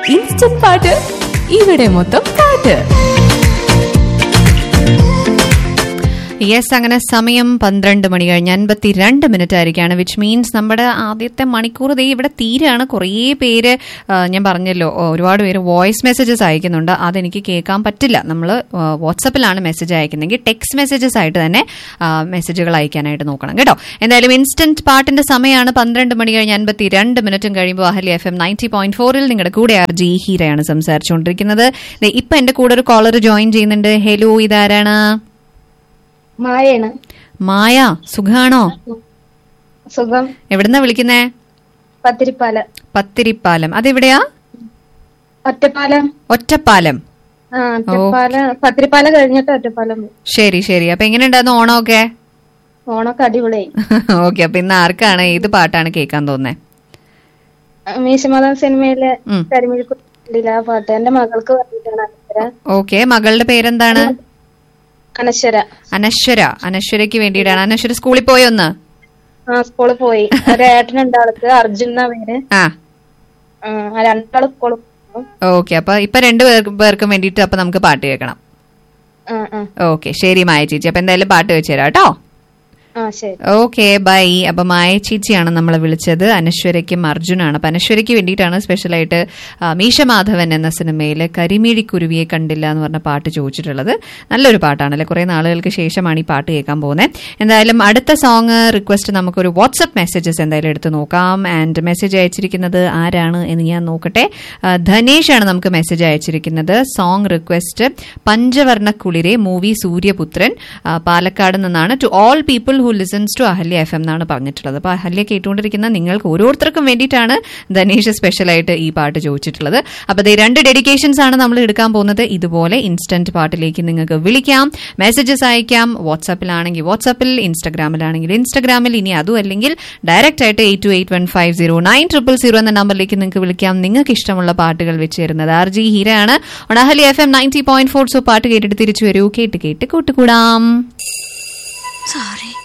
Instant പാട്ട് ഇവിടെ മൊത്തം പാട്ട് യെസ് അങ്ങനെ സമയം പന്ത്രണ്ട് മണി കഴിഞ്ഞ് അൻപത്തി രണ്ട് മിനിറ്റ് ആയിരിക്കാണ് വിച്ച് മീൻസ് നമ്മുടെ ആദ്യത്തെ മണിക്കൂർ ദേ ഇവിടെ തീരെയാണ് കുറേ പേര് ആ, ഞാൻ പറഞ്ഞല്ലോ ഓ, ഒരുപാട് പേര് വോയിസ് മെസ്സേജസ് അയക്കുന്നുണ്ട് അതെനിക്ക് കേൾക്കാൻ പറ്റില്ല നമ്മൾ വാട്സപ്പിലാണ് മെസ്സേജ് അയക്കുന്നെങ്കിൽ ടെക്സ്റ്റ് മെസ്സേജസ് ആയിട്ട് തന്നെ ആ, മെസ്സേജുകൾ അയക്കാനായിട്ട് നോക്കണം കേട്ടോ എന്തായാലും ഇൻസ്റ്റന്റ് പാട്ടിന്റെ സമയമാണ് പന്ത്രണ്ട് മണി കഴിഞ്ഞ് അൻപത്തി രണ്ട് മിനിറ്റും കഴിയുമ്പോൾ Ahalya F M ninety point ഫോറിൽ നിങ്ങളുടെ കൂടെ ആർ ജി ഹീരയാണ് സംസാരിച്ചുകൊണ്ടിരിക്കുന്നത് ദേ, ഇപ്പൊ എന്റെ കൂടെ ഒരു കോളർ ജോയിൻ ചെയ്യുന്നുണ്ട് ഹലോ ഇതാരാണ് മായാണ് മായ സുഖാണോ സുഖം എവിടുന്നാ വിളിക്കുന്നേ പത്തിരിപ്പാല പത്തിരിപ്പാലം അതെവിടെയാ ഒറ്റപ്പാലം ഒറ്റപ്പാലം ആ ഒറ്റപ്പാല പത്തിരിപ്പാല കഴിഞ്ഞിട്ട് ഒറ്റപ്പാലം പോയി. ശരി ശരി അപ്പൊ എങ്ങനെയുണ്ടായിരുന്നു ഓണമൊക്കെ ഓണൊക്കെ അടിപൊളിയായി ഓക്കെ അപ്പൊ ഇന്ന് ആർക്കാണ് ഏത് പാട്ടാണ് കേൾക്കാൻ തോന്നുന്നത് ആ, മീശമാധവൻ സിനിമയിലെ ഉം. കരിമിഴിക്കുട്ടിയിലെ ആ പാട്ട് എന്റെ മകൾക്ക് വേണ്ടിയിട്ടാണ് അനശ്വര ഓക്കെ മകളുടെ പേരെന്താണ് അനശ്വര അനശ്വര അനശ്വരയ്ക്ക് വേണ്ടിയിട്ടാണ് അനശ്വര സ്കൂളിൽ പോയൊന്ന് ആ സ്കൂളിൽ പോയി ഒരു ഏട്ടനുണ്ട് ആൾക്ക് അർജുൻ എന്നാ പേര് ആ ആ, ആ രണ്ടാള് സ്കൂളിൽ പോകും ഓക്കെ അപ്പൊ ഇപ്പൊ രണ്ടു പേർക്ക് പേർക്കും വേണ്ടിയിട്ട് അപ്പൊ നമുക്ക് പാട്ട് കേൾക്കണം ആ ആ ഓക്കെ ശരി മായ ചേച്ചി അപ്പൊ എന്തായാലും പാട്ട് വെച്ച് തരാം കേട്ടോ ആ ശരി ഓക്കെ ബൈ അപ്പൊ മായ ചേച്ചിയാണ് നമ്മളെ വിളിച്ചത് അനശ്വരയ്ക്കും അർജുനാണ് അപ്പൊ അനശ്വരയ്ക്ക് വേണ്ടിയിട്ടാണ് സ്പെഷ്യലായിട്ട് ആ, മീശമാധവൻ എന്ന സിനിമയിലെ കരിമീഴി കുരുവിയെ കണ്ടില്ല എന്ന് പറഞ്ഞ പാട്ട് ചോദിച്ചിട്ടുള്ളത് നല്ലൊരു പാട്ടാണല്ലേ കുറെ നാളുകൾക്ക് ശേഷമാണ് ഈ പാട്ട് കേൾക്കാൻ പോകുന്നത് എന്തായാലും അടുത്ത സോങ് റിക്വസ്റ്റ് നമുക്കൊരു വാട്സപ്പ് മെസ്സേജസ് എന്തായാലും എടുത്ത് നോക്കാം ആൻഡ് മെസ്സേജ് അയച്ചിരിക്കുന്നത് ആരാണ് എന്ന് ഞാൻ നോക്കട്ടെ ആ, ധനേഷ് ആണ് നമുക്ക് മെസ്സേജ് അയച്ചിരിക്കുന്നത് സോങ് റിക്വസ്റ്റ് പഞ്ചവർണ്ണ കുളിരെ മൂവി സൂര്യപുത്രൻ ആ, പാലക്കാട് നിന്നാണ് to all people who listens to Ahalya F M എന്നാണ് പറഞ്ഞിട്ടുള്ളത് അപ്പോൾ അഹല്യ കേട്ടുകൊണ്ടിരിക്കുന്ന നിങ്ങൾക്ക് ഓരോരുത്തർക്കും വേണ്ടിയിട്ടാണ് ധനേഷ് സ്പെഷ്യലായിട്ട് ഈ പാട്ട് ചോദിച്ചിട്ടുള്ളത് അപ്പോൾ ഈ രണ്ട് ഡെഡിക്കേഷൻസ് ആണ് നമ്മൾ എടുക്കാൻ പോകുന്നത് ഇതുപോലെ ഇൻസ്റ്റന്റ് പാട്ടിലേക്ക് നിങ്ങൾക്ക് വിളിക്കാം മെസ്സേജസ് അയക്കാം വാട്സാപ്പിലാണെങ്കിൽ വാട്സാപ്പിൽ ഇൻസ്റ്റാഗ്രാമിലാണെങ്കിൽ ഇൻസ്റ്റാഗ്രാമിൽ ഇനി അതും അല്ലെങ്കിൽ ഡയറക്റ്റ് ആയിട്ട് eight two eight one five zero nine triple zero എന്ന നമ്പറിലേക്ക് നിങ്ങൾക്ക് വിളിക്കാം നിങ്ങൾക്ക് ഇഷ്ടമുള്ള പാട്ടുകൾ വെച്ച് തരുന്നത് ആർ ജി ഹീരയാണ് ഒണഹലി F M ninety point four so പാട്ട് കേട്ടിട്ട് തിരിച്ചു വരൂ കേട്ട് കേട്ട് കൂട്ടുകൂടാം Sorry.